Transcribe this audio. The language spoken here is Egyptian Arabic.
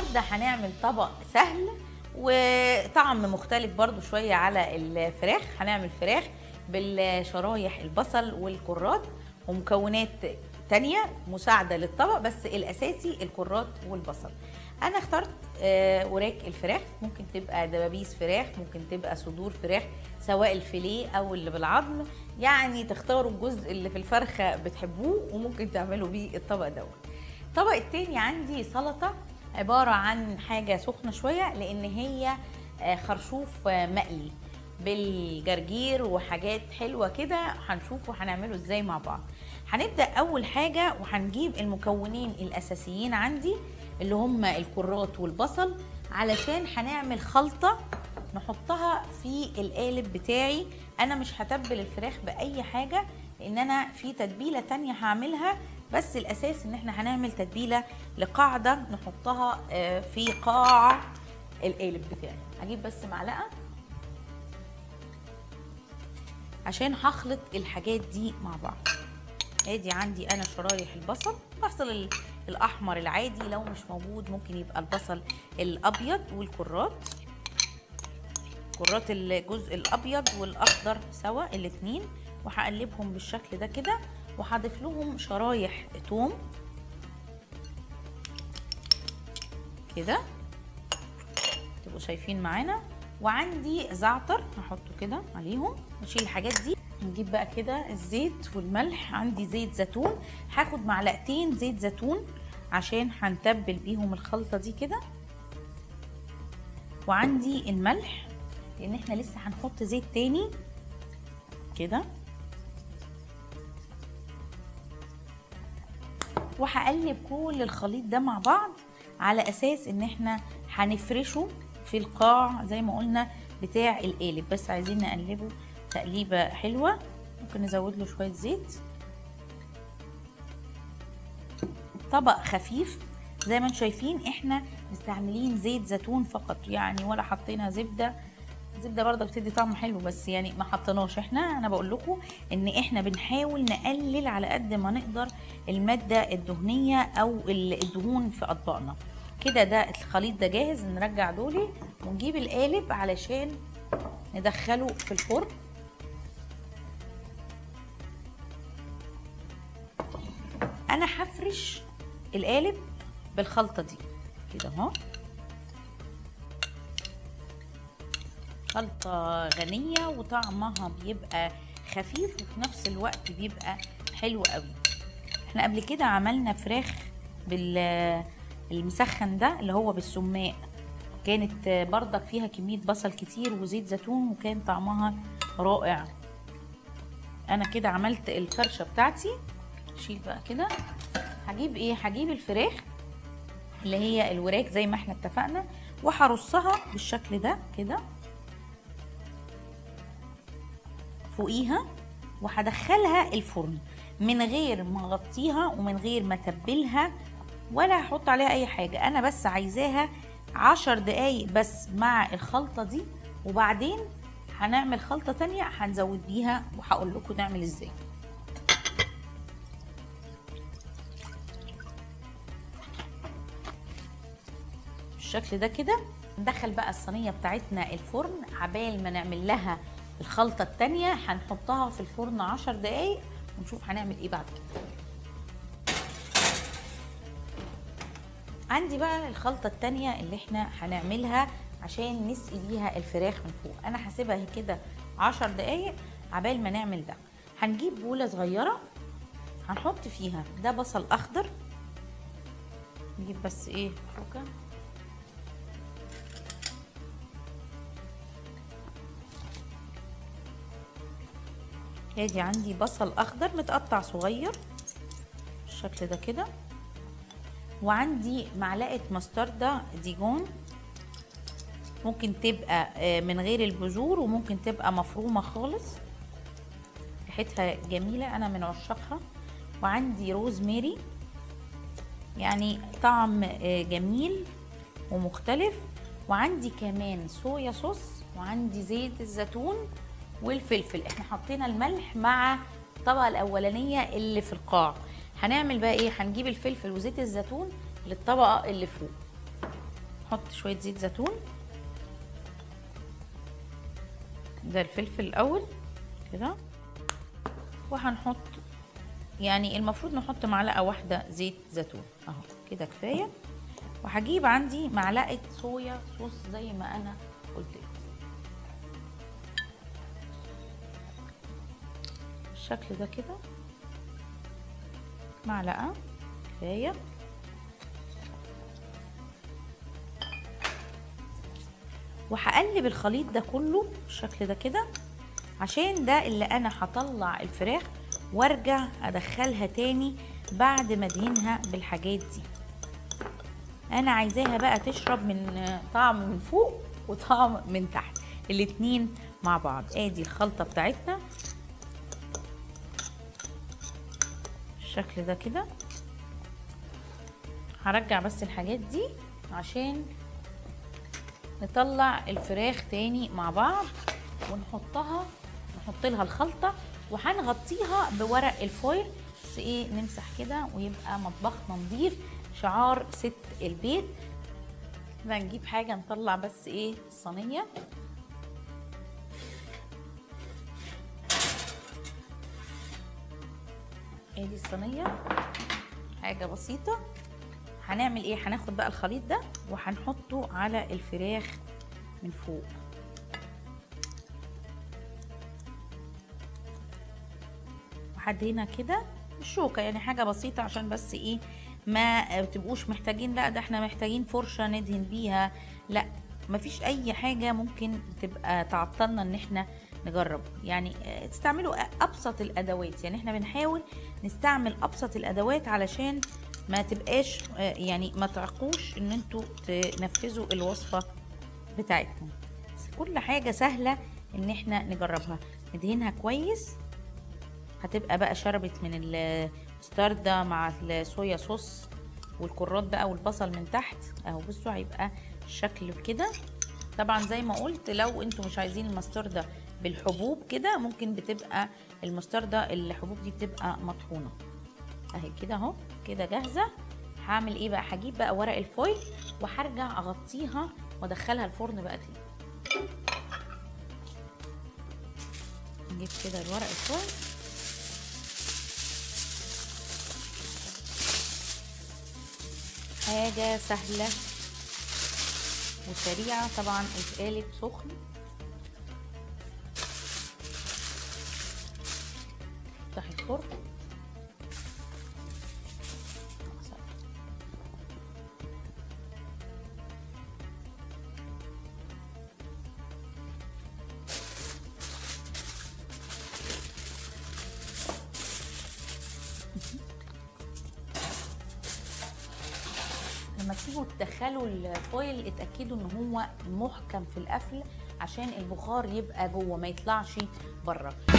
النهارده هنعمل طبق سهل وطعم مختلف برضو شويه على الفراخ هنعمل فراخ بالشرايح البصل والكرات ومكونات تانية مساعدة للطبق بس الأساسي الكرات والبصل أنا اخترت آه، وراك الفراخ ممكن تبقى دبابيس فراخ ممكن تبقى صدور فراخ سواء الفيليه أو اللي بالعظم يعني تختاروا الجزء اللي في الفرخة بتحبوه وممكن تعملوا بيه الطبق دوت الطبق التاني عندي سلطة عبارة عن حاجة سخنة شوية لأن هي آه، خرشوف آه، مقلي بالجرجير وحاجات حلوة كده هنشوفه هنعمله ازاي مع بعض هنبدأ أول حاجة وهنجيب المكونين الأساسيين عندي اللي هم الكرات والبصل علشان هنعمل خلطة نحطها في القالب بتاعي أنا مش هتبل الفراخ بأي حاجة لأن أنا في تتبيلة تانية هعملها بس الأساس إن احنا هنعمل تتبيلة لقاعدة نحطها آه، في قاع القالب بتاعي هجيب بس معلقة عشان هخلط الحاجات دي مع بعض ادي عندي انا شرايح البصل بصل ال- الاحمر العادي لو مش موجود ممكن يبقى البصل الابيض والكرات كرات الجزء الابيض والاخضر سوا الاتنين وهقلبهم بالشكل ده كده وهضيف لهم شرايح توم كده تبقوا شايفين معانا وعندي زعتر هحطه كده عليهم نشيل الحاجات دي نجيب بقى كده الزيت والملح عندي زيت زيتون هاخد معلقتين زيت زيتون عشان هنتبل بيهم الخلطه دي كده وعندي الملح لان احنا لسه هنحط زيت تاني كده وهقلب كل الخليط ده مع بعض على اساس ان احنا هنفرشه في القاع زي ما قلنا بتاع القالب بس عايزين نقلبه تقليبه حلوه ممكن نزود له شويه زيت طبق خفيف زي ما انتم شايفين احنا مستعملين زيت زيتون فقط يعني ولا حطينا زبده الزبده برضه بتدي طعم حلو بس يعني ما حطيناش احنا انا بقول لكم ان احنا بنحاول نقلل على قد ما نقدر الماده الدهنيه او الدهون في اطباقنا كده ده الخليط ده جاهز نرجع دولي ونجيب القالب علشان ندخله في الفرن انا هفرش القالب بالخلطه دي كده اهو خلطة غنية وطعمها بيبقى خفيف وفي نفس الوقت بيبقى حلو قوي احنا قبل كده عملنا فراخ بالمسخن ده اللي هو بالسماق كانت بردك فيها كمية بصل كتير وزيت زيتون وكان طعمها رائع انا كده عملت الفرشة بتاعتي شيل بقى كده هجيب ايه هجيب الفراخ اللي هي الوراك زي ما احنا اتفقنا وهرصها بالشكل ده كده فوقيها وهدخلها الفرن من غير ما اغطيها ومن غير ما اتبلها ولا هحط عليها اي حاجه انا بس عايزاها عشر دقايق بس مع الخلطه دي وبعدين هنعمل خلطه تانية هنزود بيها وهقول لكم نعمل ازاي بالشكل ده كده ندخل بقى الصينيه بتاعتنا الفرن عبال ما نعمل لها الخلطه التانية هنحطها في الفرن عشر دقايق ونشوف هنعمل ايه بعد كده عندي بقى الخلطة التانية اللي احنا هنعملها عشان نسقي بيها الفراخ من فوق انا هسيبها كده عشر دقايق عبال ما نعمل ده هنجيب بولة صغيرة هنحط فيها ده بصل اخضر نجيب بس ايه فوكة ادي عندي بصل اخضر متقطع صغير بالشكل ده كده وعندي معلقه مستردة ديجون ممكن تبقى آه، من غير البذور وممكن تبقى مفرومه خالص ريحتها جميله انا من عشاقها وعندي روز ميري يعني طعم آه، جميل ومختلف وعندي كمان صويا صوص وعندي زيت الزيتون والفلفل احنا حطينا الملح مع الطبقه الاولانيه اللي في القاع هنعمل بقى ايه هنجيب الفلفل وزيت الزيتون للطبقه اللي فوق نحط شويه زيت زيتون ده الفلفل الاول كده وهنحط يعني المفروض نحط معلقه واحده زيت زيتون اهو كده كفايه وهجيب عندي معلقه صويا صوص زي ما انا قلت لكم بالشكل ده كده معلقه كفايه وهقلب الخليط ده كله بالشكل ده كده عشان ده اللي انا هطلع الفراخ وارجع ادخلها تاني بعد ما ادهنها بالحاجات دي انا عايزاها بقى تشرب من طعم من فوق وطعم من تحت الاتنين مع بعض ادي الخلطه بتاعتنا بالشكل ده كده هرجع بس الحاجات دي عشان نطلع الفراخ تاني مع بعض ونحطها نحط لها الخلطه وهنغطيها بورق الفويل بس ايه نمسح كده ويبقى مطبخنا نضيف شعار ست البيت بقى نجيب حاجه نطلع بس ايه الصينيه ادي الصينيه حاجه بسيطه هنعمل ايه هناخد بقى الخليط ده وهنحطه على الفراخ من فوق لحد هنا كده الشوكة يعني حاجة بسيطة عشان بس ايه ما تبقوش محتاجين لا ده احنا محتاجين فرشة ندهن بيها لا مفيش اي حاجة ممكن تبقى تعطلنا ان احنا نجرب يعني تستعملوا ابسط الادوات يعني احنا بنحاول نستعمل ابسط الادوات علشان ما تبقاش يعني ما تعقوش ان انتوا تنفذوا الوصفة بتاعتكم بس كل حاجة سهلة ان احنا نجربها ندهنها كويس هتبقى بقى شربت من المستردة مع الصويا صوص والكرات بقى والبصل من تحت اهو بصوا هيبقى الشكل كده طبعا زي ما قلت لو انتوا مش عايزين المستردة بالحبوب كده ممكن بتبقى المستردة الحبوب دي بتبقى مطحونة اهي كده اهو كده جاهزة هعمل ايه بقى هجيب بقى ورق الفويل وهرجع اغطيها وادخلها الفرن بقى تاني نجيب كده الورق الفويل حاجة سهلة وسريعة طبعا القالب سخن افتحي الفرن لما تيجوا تدخلوا الفويل اتاكدوا ان هو محكم في القفل عشان البخار يبقى جوه ما يطلعش بره